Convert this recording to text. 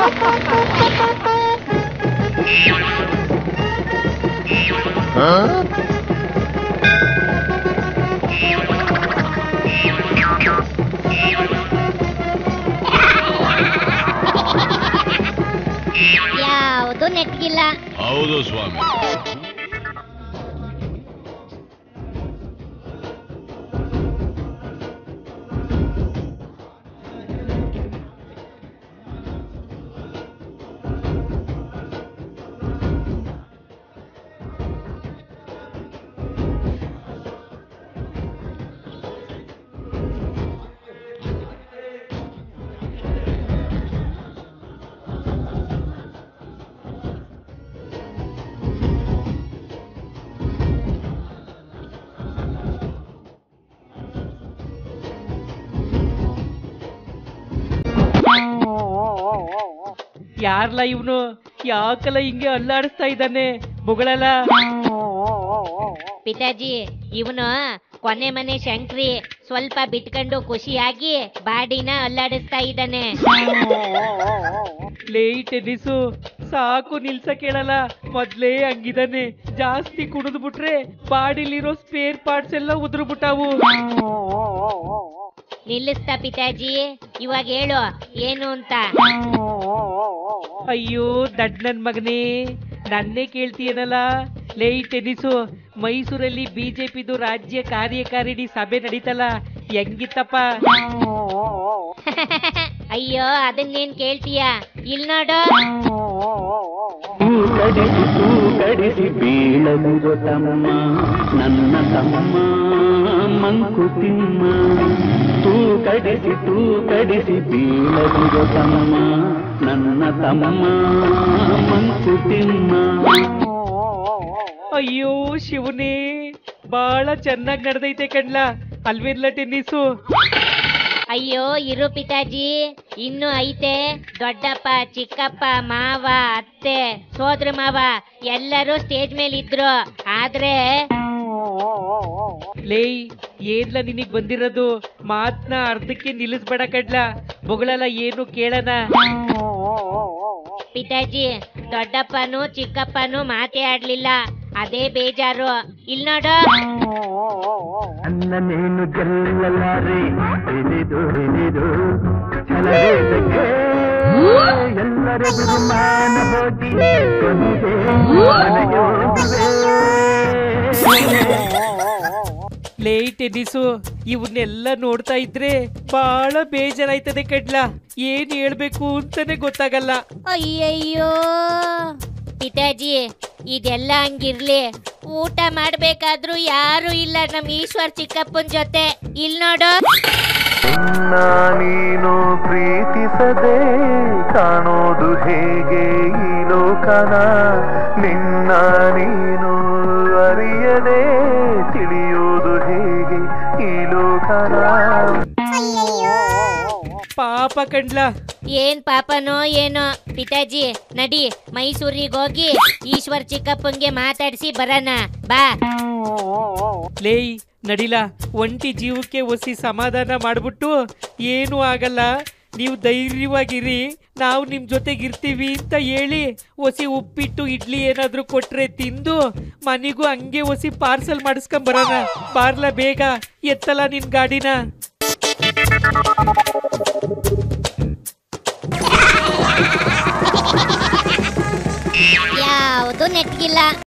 ಯಾವುದು ನೆಟ್ಗಿಲ್ಲ ಹೌದು ಸ್ವಾಮಿ ಯಾರ್ಲ ಇವನು ಯಾಕಲ್ಲ ಹಿಂಗೆ ಅಲ್ಲಾಡಿಸ್ತಾ ಇದ್ದಾನೆ ಬೊಗಳಲ್ಲ ಪಿತಾಜಿ ಇವನು ಕೊನೆ ಮನೆ ಶಂಕ್ರಿ ಸ್ವಲ್ಪ ಬಿಟ್ಕೊಂಡು ಖುಷಿಯಾಗಿ ಬಾಡಿನ ಅಲ್ಲಾಡಿಸ್ತಾ ಇದ್ದಾನೆ ಲೇ ಟೆನ್ನಿಸು ಸಾಕು ನಿಲ್ಸ ಕೇಳಲ್ಲ ಮೊದ್ಲೇ ಹಂಗಿದಾನೆ ಜಾಸ್ತಿ ಕುಡಿದು ಬಿಟ್ರೆ ಬಾಡಿಲಿರೋ ಸ್ಪೇರ್ ಪಾರ್ಟ್ಸ್ ಎಲ್ಲ ಉದುರು ಬಿಟ್ಟಾವು ನಿಲ್ಲಿಸ್ತಾ ಪಿತಾಜಿ ಇವಾಗ ಹೇಳು ಏನು ಅಂತ ಅಯ್ಯೋ ದಡ್ ನನ್ ಮಗನೇ ನನ್ನೇ ಕೇಳ್ತೀಯನಲ್ಲ ಲೇ ಟೆನ್ನಿಸು ಮೈಸೂರಲ್ಲಿ ಬಿಜೆಪಿದು ರಾಜ್ಯ ಕಾರ್ಯಕಾರಿಣಿ ಸಭೆ ನಡೀತಲ್ಲ ಹೆಂಗಿತ್ತಪ್ಪ ಅಯ್ಯೋ ಅದನ್ನೇನ್ ಕೇಳ್ತೀಯ ಇಲ್ ನೋಡು ತೂಕಡಿಸಿ ತೂಕಡಿಸಿ ಬೀಳದಿರೋ ತಮ್ಮ ನನ್ನ ತಮ್ಮ ಮಂಕುತಿಮ್ಮ ತೂಕಡಿಸಿ ತೂಕಡಿಸಿ ಬೀಳದಿರೋ ತಮ್ಮ ನನ್ನ ತಮ್ಮ ಮಂಕುತಿಮ್ಮ ಅಯ್ಯೋ ಶಿವನೇ ಬಾಳ ಚೆನ್ನಾಗ್ ನಡೆದೈತೆ ಕಣ್ಲಾ ಅಲ್ವೇನ್ಲ ಟೆನ್ನಿಸು ಅಯ್ಯೋ ಇರು ಪಿತಾಜಿ ಇನ್ನು ಐತೆ ದೊಡ್ಡಪ್ಪ ಚಿಕ್ಕಪ್ಪ ಮಾವ ಅತ್ತೆ ಸೋದ್ರ ಮಾವ ಎಲ್ಲರೂ ಸ್ಟೇಜ್ ಮೇಲೆ ಇದ್ರು ಆದ್ರೆ ಲೇಯ್ ಏನ್ಲ ನಿನಗ್ ಬಂದಿರೋದು ಮಾತ್ನ ಅರ್ಧಕ್ಕೆ ನಿಲ್ಲಿಸ್ಬೇಡ ಕಡ್ಲ ಬೊಗಳಲ್ಲ ಏನು ಕೇಳನ ಪಿತಾಜಿ ದೊಡ್ಡಪ್ಪನು ಚಿಕ್ಕಪ್ಪನು ಮಾತೇ ಆಡ್ಲಿಲ್ಲ ಅದೇ ಬೇಜಾರು ಇಲ್ ನೋಡು ನನ್ನ ನೀನು ಗೆಲ್ಲಲಾರೆ ಹಿಡಿದು ಹಿಡಿದು ಛಲವೇದಕ್ಕೆ ಎಲ್ಲರೆದುರು ಮಾನ ಹೋಗಿ ಕೊನೆಗೆ ಮನೆಗೆ ಲೇ ಟೆನ್ನಿಸು ಇವನ್ನೆಲ್ಲ ನೋಡ್ತಾ ಇದ್ರೆ ಬಾಳ ಬೇಜಾರಾಯ್ತದೆ ಕಡ್ಲ ಏನ್ ಹೇಳ್ಬೇಕು ಅಂತಾನೆ ಗೊತ್ತಾಗಲ್ಲ ಅಯ್ಯಯ್ಯೋ ಪಿತಾಜಿ ಇದೆಲ್ಲ ಹಂಗಿರ್ಲಿ ಊಟ ಮಾಡ್ಬೇಕಾದ್ರೂ ಯಾರು ಇಲ್ಲ ನಮ್ ಈಶ್ವರ್ ಚಿಕ್ಕಪ್ಪನ್ ಜೊತೆ ಇಲ್ ನೋಡು ನಿನ್ನ ನೀನು ಪ್ರೀತಿಸದೆ ಕಾಣೋದು ಹೇಗೆ ಈ ಲೋಕನ ನಿನ್ನ ನೀನು ಅರಿಯದೆ ತಿಳಿಯೋದು ಹೇಗೆ ಈ ಲೋಕನ ಪಾಪ ಕಣ್ಲ ಏನ್ ಪಾಪನೋ ಏನೋ ಪಿತಾಜಿ ನಡಿ ಮೈಸೂರಿಗೆ ಹೋಗಿ ಈಶ್ವರ್ ಚಿಕ್ಕಪ್ಪಂಗೆ ಮಾತಾಡ್ಸಿ ಬರೋಣ ಬಾ ಲೇಯ್ ನಡಿಲ ಒಂಟಿ ಜೀವಕ್ಕೆ ಒಸಿ ಸಮಾಧಾನ ಮಾಡ್ಬಿಟ್ಟು ಏನೂ ಆಗಲ್ಲ ನೀವು ಧೈರ್ಯವಾಗಿರಿ ನಾವು ನಿಮ್ ಜೊತೆಗಿರ್ತೀವಿ ಅಂತ ಹೇಳಿ ಒಸಿ ಉಪ್ಪಿಟ್ಟು ಇಡ್ಲಿ ಏನಾದ್ರೂ ಕೊಟ್ರೆ ತಿಂದು ಮನೆಗೂ ಹಂಗೆ ಒಸಿ ಪಾರ್ಸಲ್ ಮಾಡಿಸ್ಕೊಂಡ್ ಬರೋಣ ಬಾರ್ಲ ಬೇಗ ಎತ್ತಲ್ಲ ನಿನ್ ಗಾಡಿನ ಯಾವುದು ನೆಟ್ಗಿಲ್ಲ